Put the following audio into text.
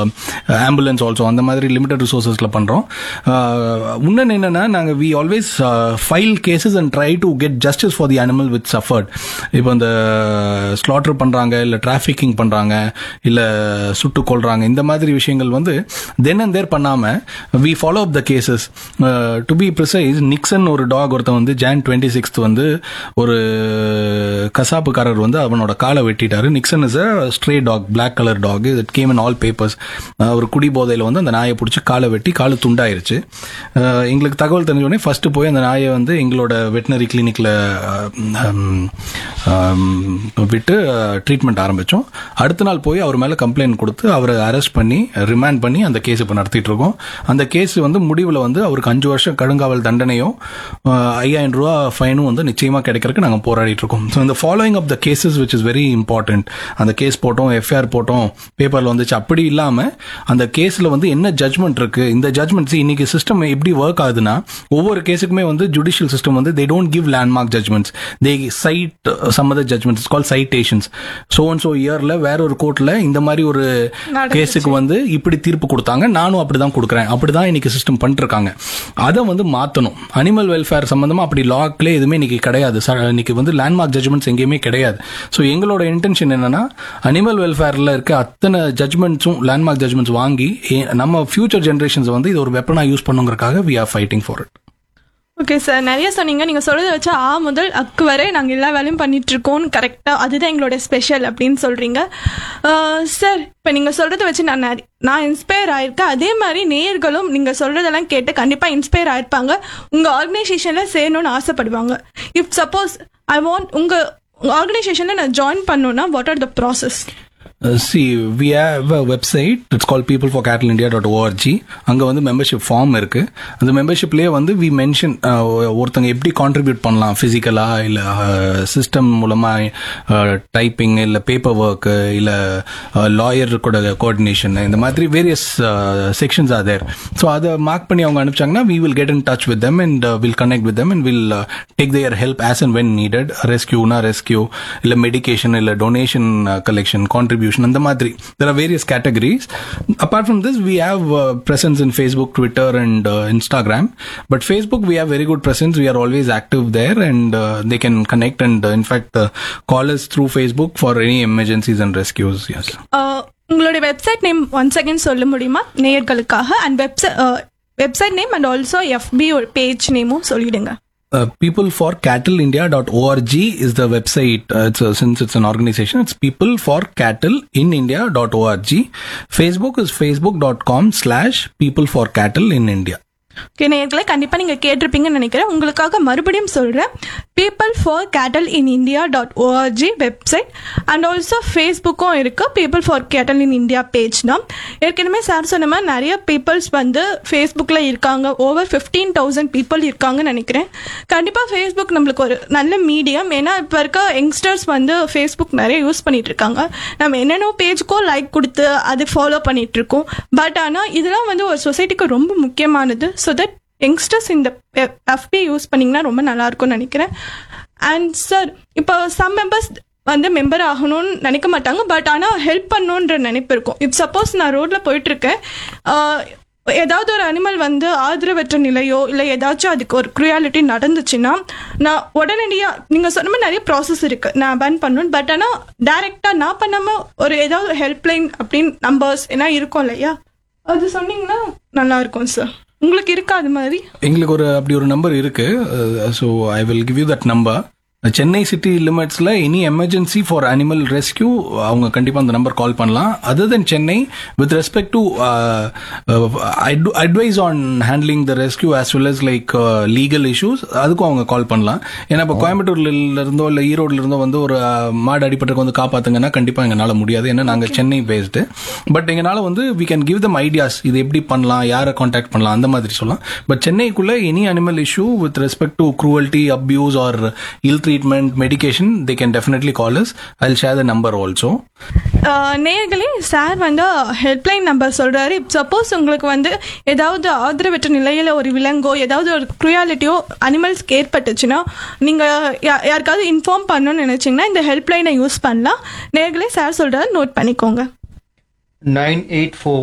Ambulance also அந்த மாதிரி limited ரிசோர்ஸஸில் பண்ணுறோம் இன்னொன்று என்னென்னா நாங்கள் we always file cases and try to get justice for the animal with suffered இப்போ இந்த ஸ்லாட்டர் பண்ணுறாங்க இல்லை டிராஃபிக்கிங் பண்ணுறாங்க இல்லை சுட்டு கொள்றாங்க இந்த மாதிரி விஷயங்கள் வந்து தென் அண்ட் தேர் பண்ணாமல் we follow up the cases to be precise Nixon ஒரு டாக் ஒருத்தன் வந்து ஜான் டுவெண்ட்டி சிக்ஸ்த் வந்து ஒரு கசாப்புக்காரர் வந்து அவனோட காலை வெட்டிட்டாரு Nixon is a stray dog black colour dog it came in all papers ஒரு குடி போதையில் வந்து அந்த நாயை பிடிச்சி காலை வெட்டி காலு துண்டாயிருச்சு அஹ் எங்களுக்கு தகவல் தெரிஞ்ச உடனே ஃபர்ஸ்ட் போய் அந்த நாயை வந்து எங்களோட வெட்டினரி கிளினிக்ல விட்டு ட்ரீட்மெண்ட் ஆரம்பிச்சோம் அடுத்த நாள் போய் அவர் மேல கம்ப்ளைண்ட் கொடுத்து அவரை அரெஸ்ட் பண்ணி ரிமாண்ட் பண்ணி அந்த கேஸ் இப்போ நடத்திட்டு இருக்கோம் அந்த கேஸ் வந்து முடிவில் வந்து அவருக்கு அஞ்சு வருஷம் கடுங்காவல் தண்டனையும் அஹ், ஐயாயிரம் ரூபா ஃபைனும் வந்து நிச்சயமா கிடைக்கிறதுக்கு நாங்கள் போராடிட்டு இருக்கோம் ஸோ இந்த following of the cases which is very important அந்த கேஸ் போட்டோம் எஃப்ஐஆர் போட்டோம் பேப்பர்ல வந்துச்சு அப்படி இல்லாம அந்த கேஸ்ல வந்து என்ன ஜட்மெண்ட் இருக்கு இந்த ஜட்மெண்ட்ஸ் இன்னைக்கு சிஸ்டம் எப்படி ஒர்க் ஆகுதுன்னா ஒவ்வொரு கேஸுக்குமே வந்து ஜுடிஷியல் சிஸ்டம் வந்து they don't give landmark judgments they cite some other judgments call citations so and so இயர்ல வேற ஒரு கோர்ட்ல இந்த மாதிரி ஒரு கேஸுக்கு வந்து இப்படி தீர்ப்பு கொடுத்தாங்க நானும் அப்படிதான் கொடுக்குறேன் அப்படிதான் இன்னைக்கு சிஸ்டம் பண்ணிருக்காங்க அதை வந்து மாத்தணும் அனிமல் வெல்ஃபேர் சம்பந்தமா அப்படி லாக்ல எதுவுமே இன்னைக்கு கிடையாது ச- இன்னைக்கு வந்து லேண்ட்மார்க் ஜட்மெண்ட்ஸ் எங்கேயுமே கிடையாது ஸோ எங்களோட இன்டென்ஷன் என்னன்னா அனிமல் வெல்ஃபேர்ல இருக்க அத்தனை ஜட்மெண்ட்ஸும் லேண்ட்மார்க் ஜட்மெண்ட்ஸ் வாங்கி ஏ- நம்ம ஃபியூச்சர் ஜென்ரேஷன்ஸ் வந்து இது ஒரு வெப்பனா யூஸ் பண்ணுங்கிறதுக்காக we are fighting for it okay sir நிறைய சொன்னீங்க நீங்க சொல்றத வச்சு ஆ முதல் அக்கு வரை நாங்க எல்லா வேலையும் பண்ணிட்டு இருக்கோம் கரெக்டா அதுதான் எங்களோட ஸ்பெஷல் அப்படின்னு சொல்றீங்க சார் இப்ப நீங்க சொல்றத வச்சு நான் நிறைய- நான் இன்ஸ்பயர் ஆயிருக்கேன் அதே மாதிரி நேயர்களும் நீங்க சொல்றதெல்லாம் கேட்டு கண்டிப்பா இன்ஸ்பயர் ஆயிருப்பாங்க உங்க ஆர்கனைசேஷன்ல சேரணும்னு ஆசைப்படுவாங்க இஃப் சப்போஸ் ஐ வாண்ட் உங்க ஆர்கனைசேஷன்ல நான் ஜாயின் பண்ணணும்னா what are the process Uh, see, we have a website. It's called peopleforcattleIndia.org. அங்க வந்து மெம்பர்ஷிப் ஃபார்ம் இருக்கு அந்த மெம்பர்ஷிப்லயே வந்து வி மென்ஷன் ஒருத்தங்க எப்படி கான்ட்ரிபியூட் பண்ணலாம் பிசிக்கலா இல்ல சிஸ்டம் மூலமா டைப்பிங் இல்ல பேப்பர் ஒர்க் இல்ல லாயர் கூட கோஆர்டினேஷன் இந்த மாதிரி various sections are there so அதை மார்க் பண்ணி அவங்க அனுப்பிச்சாங்கன்னா we will get in touch with them and will connect with them and will take their help us and when needed ரெஸ்கியூனா rescue இல்ல மெடிகேஷன் இல்ல டொனேஷன் கலெக்ஷன் கான்ட்ரிபியூஷன் அந்த மாதிரி there are various categories apart from this we have presence in Facebook, Twitter, and uh, Instagram. But Facebook, we have very good presence. We are always active there, and uh, they can connect and, uh, in fact, uh, call us through Facebook for any emergencies and rescues. Yes. உங்களுடைய website name one second சொல்ல முடியுமா நேயர்களுக்காக and website website name and also FB ஒரு page நேமும் சொல்லிடுங்க Uh, peopleforcattleindia.org is the website. Uh, it's, uh, since it's an organization, it's peopleforcattleinindia.org. Facebook is facebook.com slash peopleforcattleinindia. Okay நேயர்களே கண்டிப்பா நீங்க கேட்டிருப்பீங்கன்னு நினைக்கிறேன் உங்களுக்காக மறுபடியும் சொல்றேன் people for cattle in India dot ORG website and also ஃபேஸ்புக்கும் இருக்கு people for cattle in India page தான் ஏற்கனவே சார் சொன்ன மாதிரி நிறைய பீப்புள்ஸ் வந்து ஃபேஸ்புக்கில் இருக்காங்க ஓவர் ஃபிஃப்டீன் தௌசண்ட் பீப்புள் இருக்காங்கன்னு நினைக்கிறேன் கண்டிப்பாக ஃபேஸ்புக் நம்மளுக்கு ஒரு நல்ல மீடியம் ஏன்னா இப்போ இருக்க யங்ஸ்டர்ஸ் வந்து ஃபேஸ்புக் நிறைய யூஸ் பண்ணிட்டு இருக்காங்க நம்ம என்னென்ன பேஜுக்கோ லைக் கொடுத்து அது ஃபாலோ பண்ணிட்டு இருக்கோம் பட் ஆனால் இதெல்லாம் வந்து ஒரு சொசைட்டிக்கு ரொம்ப முக்கியமானது ஸோ தட் யங்ஸ்டர்ஸ் இந்த எஃபி யூஸ் பண்ணிங்கன்னா ரொம்ப நல்லா இருக்கும்னு நினைக்கிறேன் அண்ட் சார் இப்போ சம் மெம்பர்ஸ் வந்து மெம்பர் ஆகணும்னு நினைக்க மாட்டாங்க பட் ஆனால் ஹெல்ப் பண்ணணுன்ற நினைப்பு இருக்கும் இப் சப்போஸ் நான் ரோட்ல போயிட்டு இருக்கேன் ஆஹ், ஏதாவது ஒரு அனிமல் வந்து ஆதரவற்ற நிலையோ இல்லை ஏதாச்சும் அதுக்கு ஒரு க்ரியாலிட்டி நடந்துச்சுன்னா நான் உடனடியாக நீங்கள் சொன்ன மாதிரி நிறைய ப்ராசஸ் இருக்கு நான் பேன் பண்ணணும் பட் ஆனால் டைரெக்டாக நான் பண்ணாமல் ஒரு ஏதாவது ஹெல்ப்லைன் அப்படின்னு நம்பர்ஸ் என்ன இருக்கும் இல்லையா அது சொன்னீங்கன்னா நல்லா இருக்கும் சார் உங்களுக்கு இருக்கா அது மாதிரி எங்களுக்கு ஒரு அப்படி ஒரு நம்பர் இருக்கு so I will give you that number Chennai city லிமிட்ஸ்ல any emergency for animal rescue அவங்க கண்டிப்பா அந்த நம்பர் கால் பண்ணலாம் other than Chennai with respect to advice on handling the rescue as well as like legal issues அதுக்கும் அவங்க கால் பண்ணலாம் ஏன்னா இப்போ கோயம்புத்தூர்ல இருந்தோ இல்லை ஈரோட்ல இருந்தோ வந்து ஒரு uh, மாடு அடிப்பட்டக்கு வந்து காப்பாத்துங்கன்னா கண்டிப்பா எங்களால முடியாது ஏன்னா நாங்க சென்னை பேஸ்டு பட் எங்களால வந்து we can give them ideas இது எப்படி பண்ணலாம் யாரை காண்டாக்ட் பண்ணலாம் அந்த மாதிரி சொல்லலாம் பட் சென்னைக்குள்ள any animal issue with respect to cruelty abuse or ill treatment medication they can definitely call us I share the number also ஆஹ் நேயர்களே சார் வந்து ஹெல்ப்லைன் நம்பர் சொல்றாரு சப்போஸ் உங்களுக்கு வந்து ஏதாவது ஆதரவற்ற நிலையில ஒரு விலங்கோ ஏதாவது ஒரு க்ரியாலிட்டியோ அனிமல்ஸ்க்கு ஏற்பட்டுச்சுன்னா நீங்க யா- யாருக்காவது இன்ஃபார்ம் பண்ணணும்னு நினைச்சீங்கன்னா இந்த ஹெல்ப்லைனை யூஸ் பண்ணலாம் நேயர்களே சார் சொல்றாரு நோட் பண்ணிக்கோங்க nine eight four